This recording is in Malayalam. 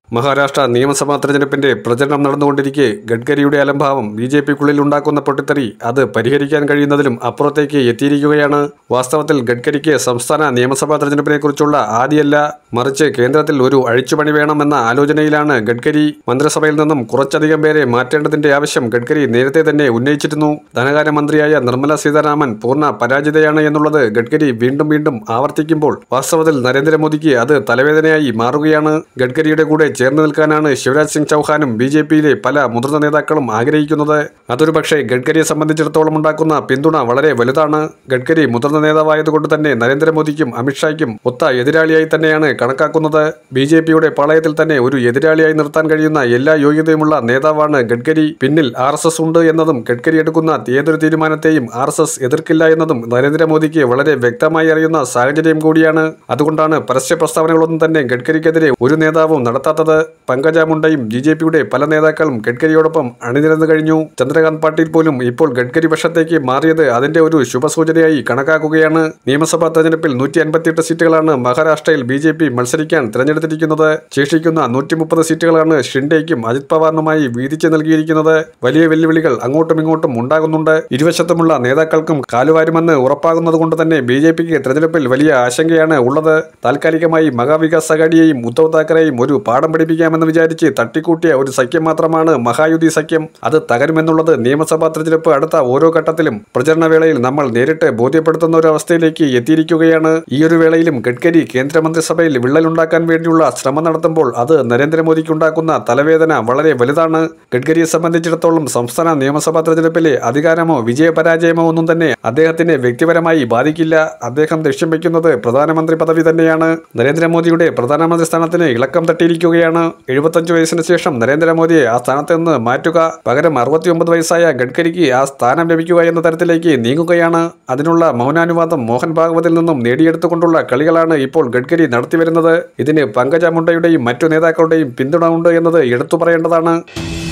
മഹാരാഷ്ട്ര നിയമസഭാ തെരഞ്ഞെടുപ്പിന്റെ പ്രചരണം നടന്നുകൊണ്ടിരിക്കെ ഗഡ്കരിയുടെ അലംഭാവം ബി ജെ പിക്കുള്ളിൽ ഉണ്ടാക്കുന്ന പൊട്ടിത്തെറി അത് പരിഹരിക്കാൻ കഴിയുന്നതിലും അപ്പുറത്തേക്ക് എത്തിയിരിക്കുകയാണ് വാസ്തവത്തിൽ ഗഡ്കരിക്ക് സംസ്ഥാന നിയമസഭാ തെരഞ്ഞെടുപ്പിനെക്കുറിച്ചുള്ള ആദ്യമല്ല മറിച്ച് കേന്ദ്രത്തിൽ ഒരു അഴിച്ചുപണി വേണമെന്ന ആലോചനയിലാണ് ഗഡ്കരി മന്ത്രിസഭയിൽ നിന്നും കുറച്ചധികം പേരെ മാറ്റേണ്ടതിന്റെ ആവശ്യം ഗഡ്കരി നേരത്തെ തന്നെ ഉന്നയിച്ചിരുന്നു ധനകാര്യമന്ത്രിയായ നിർമ്മല സീതാരാമൻ പൂർണ്ണ പരാജിതയാണ് എന്നുള്ളത് ഗഡ്കരി വീണ്ടും വീണ്ടും ആവർത്തിക്കുമ്പോൾ വാസ്തവത്തിൽ നരേന്ദ്രമോദിക്ക് അത് തലവേദനയായി മാറുകയാണ് ഗഡ്കരിയുടെ കൂടെ ചേർന്ന് നിൽക്കാനാണ് ശിവരാജ് സിംഗ് ചൗഹാനും ബി ജെ പിയിലെ പല മുതിർന്ന നേതാക്കളും ആഗ്രഹിക്കുന്നത് അതൊരു പക്ഷേ ഗഡ്കരിയെ സംബന്ധിച്ചിടത്തോളം ഉണ്ടാക്കുന്ന പിന്തുണ വളരെ വലുതാണ് ഗഡ്കരി മുതിർന്ന നേതാവായതുകൊണ്ട് തന്നെ നരേന്ദ്രമോദിക്കും അമിത്ഷായ്ക്കും ഒത്ത എതിരാളിയായി തന്നെയാണ് കണക്കാക്കുന്നത് ബി ജെ പിയുടെ പാളയത്തിൽ തന്നെ ഒരു എതിരാളിയായി നിർത്താൻ കഴിയുന്ന എല്ലാ യോഗ്യതയുമുള്ള നേതാവാണ് ഗഡ്കരി പിന്നിൽ ആർ എസ് എസ് ഉണ്ട് എന്നതും ഗഡ്കരി എടുക്കുന്ന ഏതൊരു തീരുമാനത്തെയും ആർ എസ് എസ് എതിർക്കില്ല എന്നതും നരേന്ദ്രമോദിക്ക് വളരെ വ്യക്തമായി അറിയുന്ന സാഹചര്യം കൂടിയാണ് അതുകൊണ്ടാണ് പരസ്യ പ്രസ്താവനകളൊന്നും തന്നെ ഗഡ്കരിക്കെതിരെ ഒരു നേതാവും നടത്താത്തത് പങ്കജ മുണ്ടയും ബി ജെ പിയുടെ പല നേതാക്കളും ഗഡ്കരിയോടൊപ്പം അണിനിരന്നു കഴിഞ്ഞു ചന്ദ്രകാന്ത് പാട്ടീൽ പോലും ഇപ്പോൾ ഗഡ്കരി പക്ഷത്തേക്ക് മാറിയത് അതിന്റെ ഒരു ശുഭസൂചനയായി കണക്കാക്കുകയാണ് നിയമസഭാ തെരഞ്ഞെടുപ്പിൽ നൂറ്റി അൻപത്തിയെട്ട് സീറ്റുകളാണ് മഹാരാഷ്ട്രയിൽ ബി ജെ പി മത്സരിക്കാൻ തിരഞ്ഞെടുത്തിരിക്കുന്നത് ശേഷിക്കുന്ന നൂറ്റി മുപ്പത് സീറ്റുകളാണ് ഷിൻഡേക്കും അജിത് പവാറിനുമായി വീതിച്ചു നൽകിയിരിക്കുന്നത് വലിയ വെല്ലുവിളികൾ അങ്ങോട്ടും ഇങ്ങോട്ടും ഉണ്ടാകുന്നുണ്ട് ഇരുവശത്തുമുള്ള നേതാക്കൾക്കും കാലുവാരുമെന്ന് ഉറപ്പാകുന്നത് കൊണ്ട് തന്നെ ബി ജെ പിക്ക് തെരഞ്ഞെടുപ്പിൽ വലിയ ആശങ്കയാണ് ഉള്ളത് താൽക്കാലികമായി മഹാവികാസ് അഘാഡിയെയും ഉദ്ധവ് താക്കറെയും ഒരു പാഠം പഠിപ്പിക്കാമെന്ന് വിചാരിച്ച് തട്ടിക്കൂട്ടിയ ഒരു സഖ്യം മാത്രമാണ് മഹായുതി സഖ്യം അത് തകരുമെന്നുള്ളത് നിയമസഭാ തെരഞ്ഞെടുപ്പ് അടുത്ത ഓരോ ഘട്ടത്തിലും പ്രചരണ വേളയിൽ നമ്മൾ നേരിട്ട് ബോധ്യപ്പെടുത്തുന്ന ഒരു അവസ്ഥയിലേക്ക് എത്തിയിരിക്കുകയാണ് ഈ ഒരു വേളയിലും ഗഡ്കരി കേന്ദ്രമന്ത്രിസഭയിൽ വിള്ളലുണ്ടാക്കാൻ വേണ്ടിയുള്ള ശ്രമം നടത്തുമ്പോൾ അത് നരേന്ദ്രമോദിക്ക് ഉണ്ടാക്കുന്ന തലവേദന വളരെ വലുതാണ് ഗഡ്കരിയെ സംബന്ധിച്ചിടത്തോളം സംസ്ഥാന നിയമസഭാ തെരഞ്ഞെടുപ്പിലെ അധികാരമോ വിജയപരാജയമോ ഒന്നും തന്നെ അദ്ദേഹത്തിന് വ്യക്തിപരമായി ബാധിക്കില്ല അദ്ദേഹം ലക്ഷ്യം വയ്ക്കുന്നത് പ്രധാനമന്ത്രി പദവി തന്നെയാണ് നരേന്ദ്രമോദിയുടെ പ്രധാനമന്ത്രി സ്ഥാനത്തിന് ഇളക്കം തട്ടിയിരിക്കുകയാണ് എഴുപത്തഞ്ച് വയസ്സിന് ശേഷം നരേന്ദ്രമോദിയെ ആ സ്ഥാനത്ത് നിന്ന് മാറ്റുക പകരം അറുപത്തിയൊമ്പത് വയസ്സായ ഗഡ്കരിക്ക് ആ സ്ഥാനം ലഭിക്കുക എന്ന തരത്തിലേക്ക് നീങ്ങുകയാണ് അതിനുള്ള മൗനാനുവാദം മോഹൻ ഭാഗവതിൽ നിന്നും നേടിയെടുത്തുകൊണ്ടുള്ള കളികളാണ് ഇപ്പോൾ ഗഡ്കരി നടത്തിവരുന്നത് ഇതിന് പങ്കജ മുണ്ടയുടെയും മറ്റു നേതാക്കളുടെയും പിന്തുണ ഉണ്ട് എന്നത് എടുത്തു പറയേണ്ടതാണ്